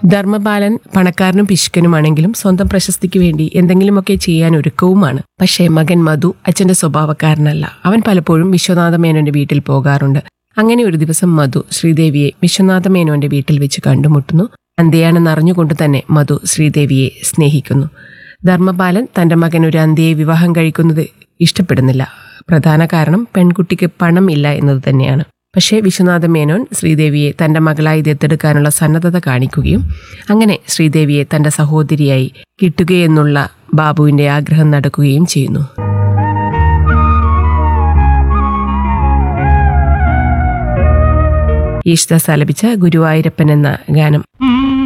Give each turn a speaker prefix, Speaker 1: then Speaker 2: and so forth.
Speaker 1: ധർമ്മപാലൻ പണക്കാരനും പിശുക്കനുമാണെങ്കിലും സ്വന്തം പ്രശസ്തിക്ക് വേണ്ടി എന്തെങ്കിലുമൊക്കെ ചെയ്യാൻ ഒരുക്കവുമാണ് പക്ഷേ മകൻ മധു അച്ഛന്റെ സ്വഭാവക്കാരനല്ല അവൻ പലപ്പോഴും വിശ്വനാഥ മേനോന്റെ വീട്ടിൽ പോകാറുണ്ട് അങ്ങനെ ഒരു ദിവസം മധു ശ്രീദേവിയെ വിശ്വനാഥ മേനോന്റെ വീട്ടിൽ വെച്ച് കണ്ടുമുട്ടുന്നു അന്ത്യയാണെന്ന് അറിഞ്ഞുകൊണ്ട് തന്നെ മധു ശ്രീദേവിയെ സ്നേഹിക്കുന്നു ധർമ്മപാലൻ തന്റെ മകൻ ഒരു അന്ത്യയെ വിവാഹം കഴിക്കുന്നത് ഇഷ്ടപ്പെടുന്നില്ല പ്രധാന കാരണം പെൺകുട്ടിക്ക് പണം ഇല്ല എന്നത് തന്നെയാണ് പക്ഷേ വിശ്വനാഥ മേനോൻ ശ്രീദേവിയെ തന്റെ മകളായി ദത്തെടുക്കാനുള്ള സന്നദ്ധത കാണിക്കുകയും അങ്ങനെ ശ്രീദേവിയെ തന്റെ സഹോദരിയായി കിട്ടുകയെന്നുള്ള ബാബുവിന്റെ ആഗ്രഹം നടക്കുകയും ചെയ്യുന്നു യേശുദാസ് ആലപിച്ച ഗുരുവായൂരപ്പൻ എന്ന ഗാനം